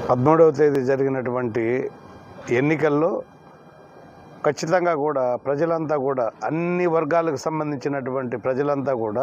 పదమూడవ తేదీ జరిగినటువంటి ఎన్నికల్లో ఖచ్చితంగా కూడా ప్రజలంతా కూడా అన్ని వర్గాలకు సంబంధించినటువంటి ప్రజలంతా కూడా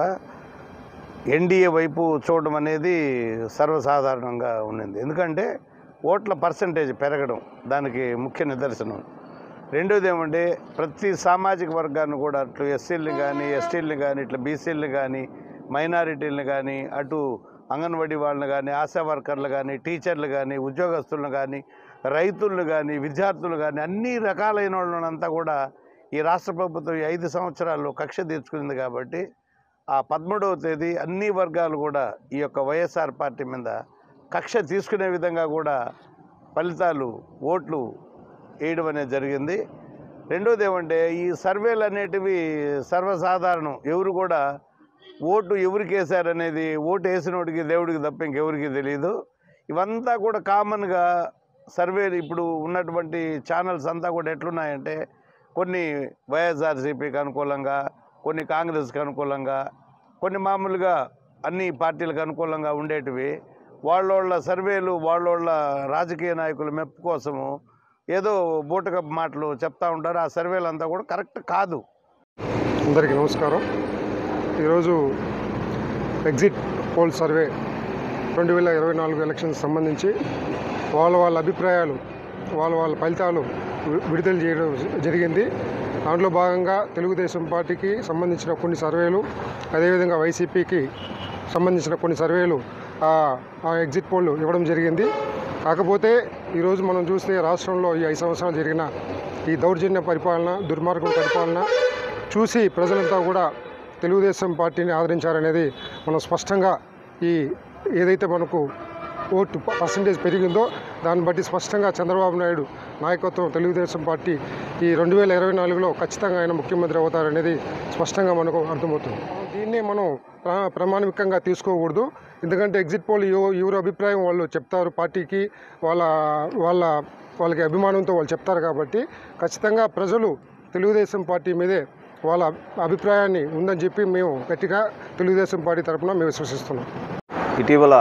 ఎన్డీఏ వైపు చూడడం అనేది సర్వసాధారణంగా ఉన్నది ఎందుకంటే ఓట్ల పర్సంటేజ్ పెరగడం దానికి ముఖ్య నిదర్శనం రెండోది ఏమంటే ప్రతి సామాజిక వర్గాన్ని కూడా అటు ఎస్సీలని కానీ ఎస్టీలని కానీ ఇట్లా బీసీలని కానీ మైనారిటీలను కానీ అటు అంగన్వాడీ వాళ్ళని కానీ ఆశా వర్కర్లు కానీ టీచర్లు కానీ ఉద్యోగస్తులను కానీ రైతులను కానీ విద్యార్థులు కానీ అన్ని రకాలైన వాళ్ళనంతా కూడా ఈ రాష్ట్ర ప్రభుత్వం ఈ ఐదు సంవత్సరాల్లో కక్ష తీర్చుకుంది కాబట్టి ఆ పదమూడవ తేదీ అన్ని వర్గాలు కూడా ఈ యొక్క వైఎస్ఆర్ పార్టీ మీద కక్ష తీసుకునే విధంగా కూడా ఫలితాలు ఓట్లు వేయడం అనేది జరిగింది రెండోది ఏమంటే ఈ సర్వేలు అనేటివి సర్వసాధారణం ఎవరు కూడా ఓటు ఎవరికి వేశారనేది ఓటు వేసినోడికి దేవుడికి తప్ప ఇంకెవరికి తెలియదు ఇవంతా కూడా కామన్గా సర్వేలు ఇప్పుడు ఉన్నటువంటి ఛానల్స్ అంతా కూడా ఎట్లున్నాయంటే కొన్ని వైఎస్ఆర్సీపీకి అనుకూలంగా కొన్ని కాంగ్రెస్కి అనుకూలంగా కొన్ని మామూలుగా అన్ని పార్టీలకు అనుకూలంగా ఉండేటివి వాళ్ళోళ్ళ సర్వేలు వాళ్ళోళ్ళ రాజకీయ నాయకుల మెప్పు కోసము ఏదో బూటకపు మాటలు చెప్తా ఉంటారు ఆ సర్వేలు అంతా కూడా కరెక్ట్ కాదు అందరికీ నమస్కారం ఈరోజు ఎగ్జిట్ పోల్ సర్వే రెండు వేల ఇరవై నాలుగు ఎలక్షన్స్ సంబంధించి వాళ్ళ వాళ్ళ అభిప్రాయాలు వాళ్ళ వాళ్ళ ఫలితాలు వి- విడుదల చేయడం జరిగింది దాంట్లో భాగంగా తెలుగుదేశం పార్టీకి సంబంధించిన కొన్ని సర్వేలు అదేవిధంగా వైసీపీకి సంబంధించిన కొన్ని సర్వేలు ఆ ఆ ఎగ్జిట్ పోల్ ఇవ్వడం జరిగింది కాకపోతే ఈరోజు మనం చూస్తే రాష్ట్రంలో ఈ ఐదు సంవత్సరాలు జరిగిన ఈ దౌర్జన్య పరిపాలన దుర్మార్గం పరిపాలన చూసి ప్రజలంతా కూడా తెలుగుదేశం పార్టీని ఆదరించారనేది మనం స్పష్టంగా ఈ ఏదైతే మనకు ఓటు పర్సంటేజ్ పెరిగిందో దాన్ని బట్టి స్పష్టంగా చంద్రబాబు నాయుడు నాయకత్వం తెలుగుదేశం పార్టీ ఈ రెండు వేల ఇరవై నాలుగులో ఖచ్చితంగా ఆయన ముఖ్యమంత్రి అవుతారనేది స్పష్టంగా మనకు అర్థమవుతుంది దీన్ని మనం ప్రా- ప్రామాణికంగా తీసుకోకూడదు ఎందుకంటే ఎగ్జిట్ పోల్ ఎవ- ఎవరి అభిప్రాయం వాళ్ళు చెప్తారు పార్టీకి వాళ్ళ వాళ్ళ వాళ్ళకి అభిమానంతో వాళ్ళు చెప్తారు కాబట్టి ఖచ్చితంగా ప్రజలు తెలుగుదేశం పార్టీ మీదే వాళ్ళ అభిప్రాయాన్ని ఉందని చెప్పి మేము గట్టిగా తెలుగుదేశం పార్టీ తరఫున మేము విశ్వసిస్తున్నాం ఇటీవల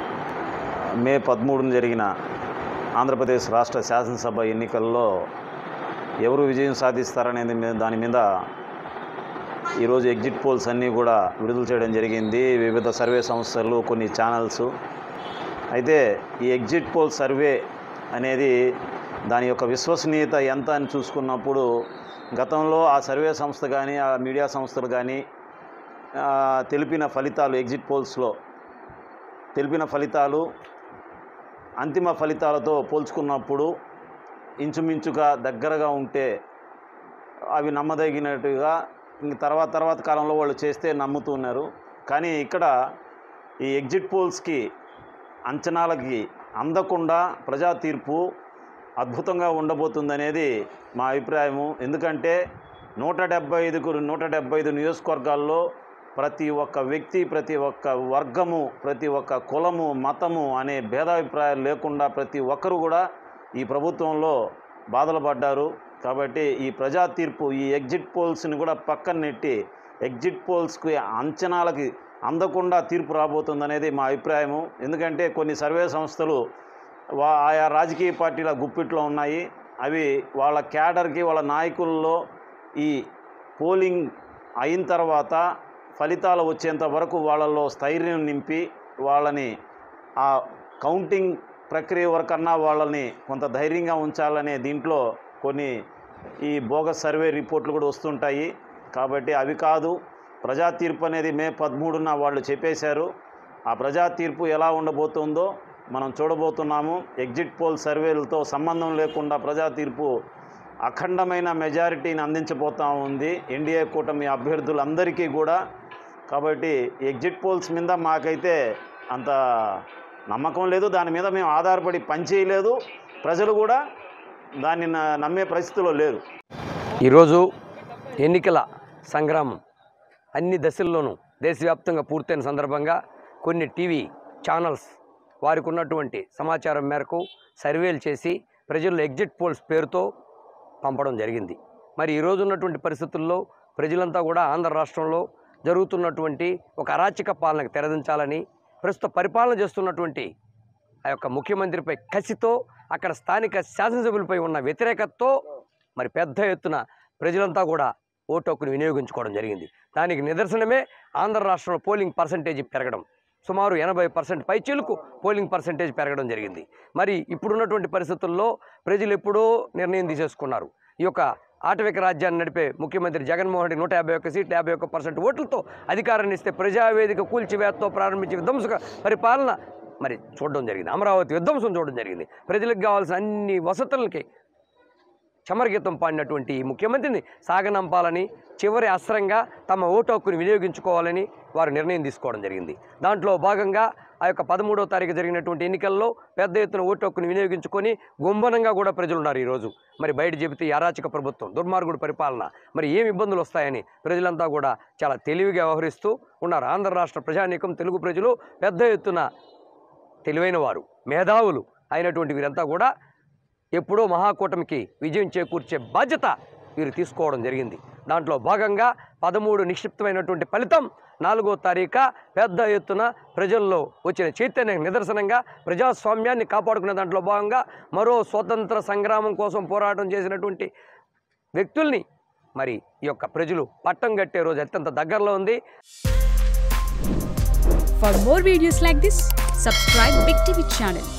మే పదమూడున జరిగిన ఆంధ్రప్రదేశ్ రాష్ట్ర శాసనసభ ఎన్నికల్లో ఎవరు విజయం సాధిస్తారనేది మీద దాని మీద ఈరోజు ఎగ్జిట్ పోల్స్ అన్నీ కూడా విడుదల చేయడం జరిగింది వివిధ సర్వే సంస్థలు కొన్ని ఛానల్స్ అయితే ఈ ఎగ్జిట్ పోల్ సర్వే అనేది దాని యొక్క విశ్వసనీయత ఎంత అని చూసుకున్నప్పుడు గతంలో ఆ సర్వే సంస్థ కానీ ఆ మీడియా సంస్థలు కానీ ఆ, తెలిపిన ఫలితాలు ఎగ్జిట్ పోల్స్లో తెలిపిన ఫలితాలు అంతిమ ఫలితాలతో పోల్చుకున్నప్పుడు ఇంచుమించుగా దగ్గరగా ఉంటే అవి నమ్మదగినట్టుగా ఇంక తర్వాత తర్వాత కాలంలో వాళ్ళు చేస్తే నమ్ముతున్నారు కానీ ఇక్కడ ఈ ఎగ్జిట్ పోల్స్కి అంచనాలకి అందకుండా ప్రజా తీర్పు అద్భుతంగా ఉండబోతుందనేది మా అభిప్రాయము ఎందుకంటే నూట డెబ్బై ఐదుకు నూట డెబ్బై ఐదు నియోజకవర్గాల్లో ప్రతి ఒక్క వ్యక్తి ప్రతి ఒక్క వర్గము ప్రతి ఒక్క కులము మతము అనే భేదాభిప్రాయాలు లేకుండా ప్రతి ఒక్కరు కూడా ఈ ప్రభుత్వంలో బాధలు పడ్డారు కాబట్టి ఈ ప్రజా తీర్పు ఈ ఎగ్జిట్ పోల్స్ని కూడా పక్కన నెట్టి ఎగ్జిట్ పోల్స్కి అంచనాలకి అందకుండా తీర్పు రాబోతుందనేది మా అభిప్రాయము ఎందుకంటే కొన్ని సర్వే సంస్థలు వా ఆయా రాజకీయ పార్టీల గుప్పిట్లో ఉన్నాయి అవి వాళ్ళ క్యాడర్కి వాళ్ళ నాయకుల్లో ఈ పోలింగ్ అయిన తర్వాత ఫలితాలు వచ్చేంత వరకు వాళ్ళల్లో స్థైర్యం నింపి వాళ్ళని ఆ కౌంటింగ్ ప్రక్రియ వరకన్నా వాళ్ళని కొంత ధైర్యంగా ఉంచాలనే దీంట్లో కొన్ని ఈ బోగస్ సర్వే రిపోర్ట్లు కూడా వస్తుంటాయి కాబట్టి అవి కాదు ప్రజా తీర్పు అనేది మే పదమూడున వాళ్ళు చెప్పేశారు ఆ ప్రజా తీర్పు ఎలా ఉండబోతుందో మనం చూడబోతున్నాము ఎగ్జిట్ పోల్ సర్వేలతో సంబంధం లేకుండా ప్రజా తీర్పు అఖండమైన మెజారిటీని అందించబోతా ఉంది ఎన్డీఏ కూటమి అభ్యర్థులందరికీ కూడా కాబట్టి ఎగ్జిట్ పోల్స్ మీద మాకైతే అంత నమ్మకం లేదు దాని మీద మేము ఆధారపడి పనిచేయలేదు ప్రజలు కూడా దాన్ని న- నమ్మే పరిస్థితిలో లేరు ఈరోజు ఎన్నికల సంగ్రామం అన్ని దశల్లోనూ దేశవ్యాప్తంగా పూర్తయిన సందర్భంగా కొన్ని టీవీ ఛానల్స్ వారికి ఉన్నటువంటి సమాచారం మేరకు సర్వేలు చేసి ప్రజల్లో ఎగ్జిట్ పోల్స్ పేరుతో పంపడం జరిగింది మరి ఈరోజు ఉన్నటువంటి పరిస్థితుల్లో ప్రజలంతా కూడా ఆంధ్ర రాష్ట్రంలో జరుగుతున్నటువంటి ఒక అరాచక పాలనకు తెరదించాలని ప్రస్తుత పరిపాలన చేస్తున్నటువంటి ఆ యొక్క ముఖ్యమంత్రిపై కసితో అక్కడ స్థానిక శాసనసభ్యులపై ఉన్న వ్యతిరేకతతో మరి పెద్ద ఎత్తున ప్రజలంతా కూడా ఓటు హక్కును వినియోగించుకోవడం జరిగింది దానికి నిదర్శనమే ఆంధ్ర రాష్ట్రంలో పోలింగ్ పర్సంటేజ్ పెరగడం సుమారు ఎనభై పర్సెంట్ పైచీలకు పోలింగ్ పర్సంటేజ్ పెరగడం జరిగింది మరి ఇప్పుడున్నటువంటి పరిస్థితుల్లో ప్రజలు ఎప్పుడో నిర్ణయం తీసేసుకున్నారు ఈ యొక్క ఆటవిక రాజ్యాన్ని నడిపే ముఖ్యమంత్రి జగన్మోహన్ రెడ్డి నూట యాభై ఒక్క సీట్లు యాభై ఒక్క పర్సెంట్ ఓట్లతో అధికారాన్ని ఇస్తే ప్రజావేదిక కూల్చివేతతో ప్రారంభించే విధ్వంసక పరిపాలన మరి చూడడం జరిగింది అమరావతి విధ్వంసం చూడడం జరిగింది ప్రజలకు కావాల్సిన అన్ని వసతులకి చమరగీతం పాడినటువంటి ఈ ముఖ్యమంత్రిని సాగనంపాలని చివరి అస్త్రంగా తమ ఓటు హక్కుని వినియోగించుకోవాలని వారు నిర్ణయం తీసుకోవడం జరిగింది దాంట్లో భాగంగా ఆ యొక్క పదమూడవ తారీఖు జరిగినటువంటి ఎన్నికల్లో పెద్ద ఎత్తున ఓటు హక్కుని వినియోగించుకొని గుంభనంగా కూడా ప్రజలు ఉన్నారు ఈరోజు మరి బయట చెబితే ఈ అరాచక ప్రభుత్వం దుర్మార్గుడు పరిపాలన మరి ఏమి ఇబ్బందులు వస్తాయని ప్రజలంతా కూడా చాలా తెలివిగా వ్యవహరిస్తూ ఉన్నారు ఆంధ్ర రాష్ట్ర ప్రజానీకం తెలుగు ప్రజలు పెద్ద ఎత్తున తెలివైన వారు మేధావులు అయినటువంటి వీరంతా కూడా ఎప్పుడో మహాకూటమికి విజయం చేకూర్చే బాధ్యత వీరు తీసుకోవడం జరిగింది దాంట్లో భాగంగా పదమూడు నిక్షిప్తమైనటువంటి ఫలితం నాలుగో తారీఖు పెద్ద ఎత్తున ప్రజల్లో వచ్చిన చైతన్య నిదర్శనంగా ప్రజాస్వామ్యాన్ని కాపాడుకునే దాంట్లో భాగంగా మరో స్వతంత్ర సంగ్రామం కోసం పోరాటం చేసినటువంటి వ్యక్తుల్ని మరి ఈ యొక్క ప్రజలు పట్టం కట్టే రోజు అత్యంత దగ్గరలో ఉంది For more videos like this, subscribe Big TV channel